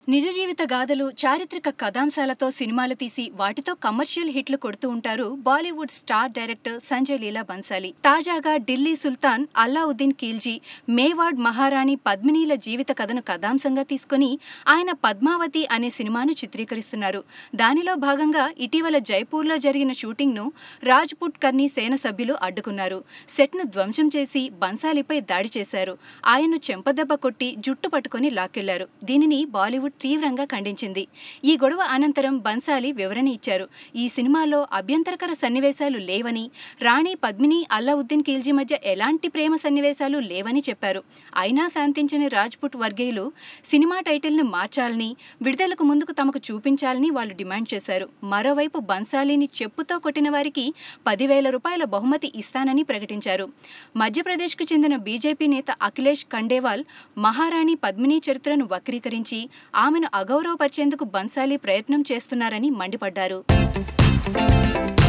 నిజ జీవిత గాథలు చారిత్రక కథాంశాలతో సినిమాలు తీసి వాటితో కమర్షియల్ హిట్లు కొడుతూ ఉంటారు Bollywood star director Sanjay Leela Bhansali తాజాగా ఢిల్లీ సుల్తాన్ అల్లావుద్దీన్ ఖిల్జీ మేవాడ్ మహారాణి పద్మినీల జీవిత కథను కథాంశంగా తీసుకుని ఆయన పద్మావతి అనే సినిమాను చిత్రీకరిస్తున్నారు దానిలో భాగంగా ఇటీవల జైపూర్లో జరిగిన షూటింగ్ను రాజ్పుట్ కర్నీ సేన సభ్యులు అడ్డుకున్నారు సెట్ను ధ్వంసం చేసి బన్సాలిపై దాడి చేశారు ఆయన్ను చెంపదెబ్బ కొట్టి జుట్టు పట్టుకుని లాక్కెళ్లారు దీనిని బాలీవుడ్ తీవ్రంగా ఖండించింది ఈ గొడవ అనంతరం బన్సాలి వివరణ ఇచ్చారు ఈ సినిమాలో అభ్యంతరకర సన్నివేశాలు లేవని రాణి పద్మిని అల్లావుద్దీన్ ఖిల్జీ మధ్య ఎలాంటి ప్రేమ సన్నివేశాలు లేవని చెప్పారు అయినా శాంతించని రాజ్పుట్ వర్గీయులు సినిమా టైటిల్ను మార్చాలని విడుదలకు ముందుకు తమకు చూపించాలని వాళ్ళు డిమాండ్ చేశారు మరోవైపు బన్సాలీని చెప్పుతో కొట్టిన వారికి పదివేల రూపాయల బహుమతి ఇస్తానని ప్రకటించారు మధ్యప్రదేశ్కు చెందిన బీజేపీ నేత అఖిలేష్ ఖండేవాల్ మహారాణి పద్మిని చరిత్రను వక్రీకరించి ఆమెను అగౌరవపరిచేందుకు బన్సాలీ ప్రయత్నం చేస్తున్నారని మండిపడ్డారు